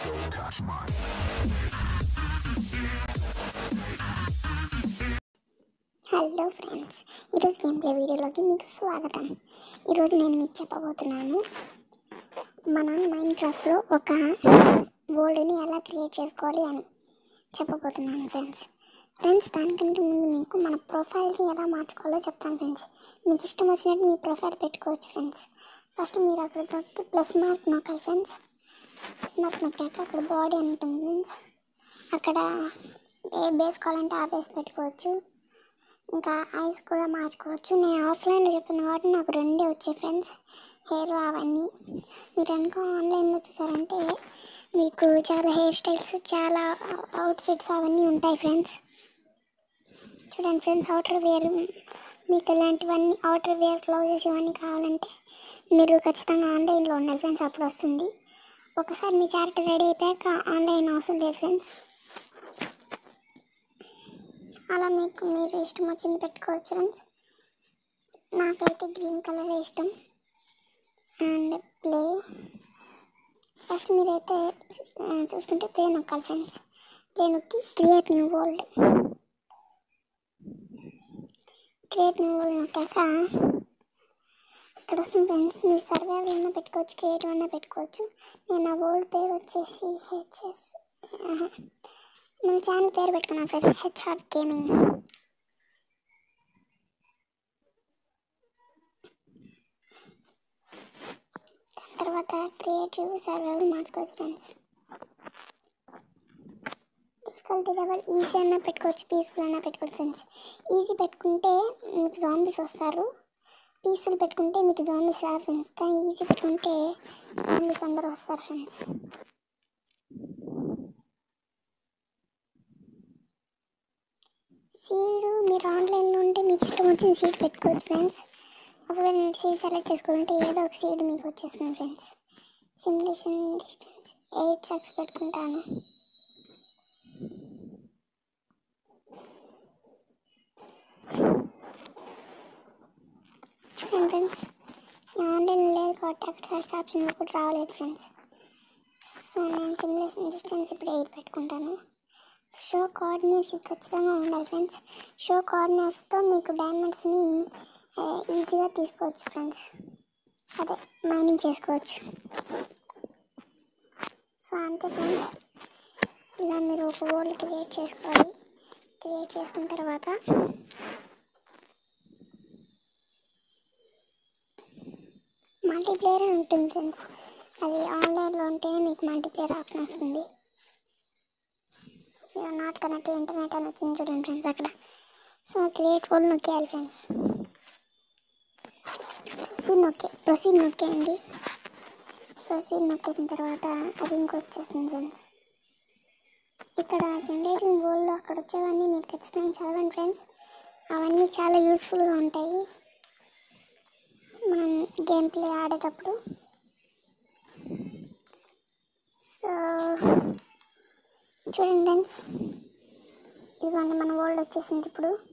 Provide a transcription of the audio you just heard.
touch mine. Hello friends ఈరోజు game play వీడియోలోకి మీకు స్వాగతం ఈరోజు నేను మీకు చెప్పబోతున్నాను మన మైండ్ క్రాఫ్ట్లో ఒక వరల్డ్ని ఎలా క్రియేట్ చేసుకోవాలి అని చెప్పబోతున్నాను ఫ్రెండ్స్ ఫ్రెండ్స్ దానికంటే ముందు మీకు మన ప్రొఫైల్ని ఎలా మార్చుకోవాలో చెప్తాను ఫ్రెండ్స్ మీకు ఇష్టం వచ్చినట్టు మీ ప్రొఫైల్ పెట్టుకోవచ్చు ఫ్రెండ్స్ ఫస్ట్ మీరు అక్కడ దొరికి ప్లస్ మార్క్ నొక్కాలి ఫ్రెండ్స్ ప్లస్ మార్క్ నొక్కాక అక్కడ బాడీ అని ఉంటుంది ఫ్రెండ్స్ అక్కడ ఏ బేస్ కావాలంటే ఆ బేస్ పెట్టుకోవచ్చు ఇంకా ఐస్ కూడా మార్చుకోవచ్చు నేను ఆఫ్లైన్లో చెప్తున్నా కాబట్టి నాకు రెండే వచ్చాయి ఫ్రెండ్స్ హెయిర్ అవన్నీ మీరు కనుక ఆన్లైన్లో చూసారంటే మీకు చాలా హెయిర్ స్టైల్స్ చాలా అవుట్ఫిట్స్ అవన్నీ ఉంటాయి ఫ్రెండ్స్ చూడండి ఫ్రెండ్స్ అవుటర్ వేర్ మీకు ఇలాంటివన్నీ అవుటర్ వేర్ క్లౌజెస్ ఇవన్నీ కావాలంటే మీరు ఖచ్చితంగా ఆన్లైన్లో ఉండాలి ఫ్రెండ్స్ అప్పుడు వస్తుంది ఒకసారి మీ చార్ట్ రెడీ అయిపోయాక ఆన్లైన్ అవసరం లేదు ఫ్రెండ్స్ అలా మీకు మీరు ఇష్టం వచ్చింది పెట్టుకోవచ్చు ఫ్రెండ్స్ నాకైతే గ్రీన్ కలర్ ఇష్టం అండ్ ప్లే ఫస్ట్ మీరైతే చూ- ఆ, చూసుకుంటే ప్లే నొక్కాలి ఫ్రెండ్స్ ప్లే నొక్కి create new world create new world నొక్కాక ఇక్కడ వస్తుంది ఫ్రెండ్స్ మీ సర్వైవల్ అన్నా పెట్టుకోవచ్చు క్రియేటివ్ అన్నా పెట్టుకోవచ్చు నేను ఆ వరల్డ్ పేరు వచ్చేసి హెచ్ఎస్ మన ఛానల్ పేరు పెట్టుకున్నాం ఫ్రెండ్స్ హెచ్ఆర్ గేమింగ్ దాని తర్వాత క్రియేటివ్ సర్వైవల్ మార్చుకోవచ్చు ఫ్రెండ్స్ డిఫికల్టీ లెవెల్ ఈజీ అన్నా పెట్టుకోవచ్చు పీస్ఫుల్ అన్నా పెట్టుకోవచ్చు ఫ్రెండ్స్ ఈజీ పెట్టుకుంటే మీకు జాంబీస్ వస్తారు పీస్ఫుల్ పెట్టుకుంటే మీకు జాంబీస్ రారు ఫ్రెండ్స్ కానీ ఈజీ పెట్టుకుంటే జాంబీస్ అందరూ వస్తారు ఫ్రెండ్స్ సీడు మీరు ఆన్లైన్లో ఉంటే మీకు ఇష్టం వచ్చిన సీడ్ పెట్టుకోవచ్చు ఫ్రెండ్స్ ఒకవేళ నేను సీడ్ సెలెక్ట్ చేసుకోవాలంటే ఏదో ఒక సీడ్ మీకు వచ్చేస్తుంది ఫ్రెండ్స్ సిమ్యులేషన్ డిస్టెన్స్ ఎయిట్ సక్స్ పెట్టుకుంటాను చూడండి ఫ్రెండ్స్ ఆన్లైన్ లేదు కాబట్టి అక్కడ సర్చ్ ఆప్షన్లో కూడా రావలేదు ఫ్రెండ్స్ సో నేను సిమ్యులేషన్ డిస్టెన్స్ ఇప్పుడు ఎయిట్ పెట్టుకుంటాను షో కోఆర్డినేట్స్ ఇది ఖచ్చితంగా ఉండాలి ఫ్రెండ్స్ షో కోఆర్డినేట్స్తో మీకు డైమండ్స్ని ఈజీగా తీసుకోవచ్చు ఫ్రెండ్స్ అదే మైనింగ్ చేసుకోవచ్చు సో అంతే ఫ్రెండ్స్ ఇలా మీరు ఒక వరల్డ్ క్రియేట్ చేసుకోవాలి క్రియేట్ చేసుకున్న తర్వాత మల్టీప్లేయర్ అని ఉంటుంది ఫ్రెండ్స్ అది ఆన్లైన్లో ఉంటేనే మీకు మల్టీప్లేయర్ ఆప్షన్ వస్తుంది నాట్ కనెక్ట్ ఇంటర్నెట్ అని వచ్చింది చూడండి ఫ్రెండ్స్ అక్కడ సో క్రియేట్ కోడ్ నొక్కేయాలి ఫ్రెండ్స్ ప్రొసీడ్ నొక్కే ప్రొసీడ్ నొక్కేయండి ప్రొసీడ్ నొక్కేసిన తర్వాత అది ఇంకొచ్చేస్తుంది ఫ్రెండ్స్ ఇక్కడ జనరేటింగ్ బోర్డ్లో అక్కడ వచ్చేవన్నీ మీరు ఖచ్చితంగా చదవండి ఫ్రెండ్స్ అవన్నీ చాలా యూస్ఫుల్గా ఉంటాయి మనం గేమ్ ప్లే ఆడేటప్పుడు సో చూడండి ఫ్రెండ్స్ ఇదిగోండి మన వరల్డ్ వచ్చేసింది ఇప్పుడు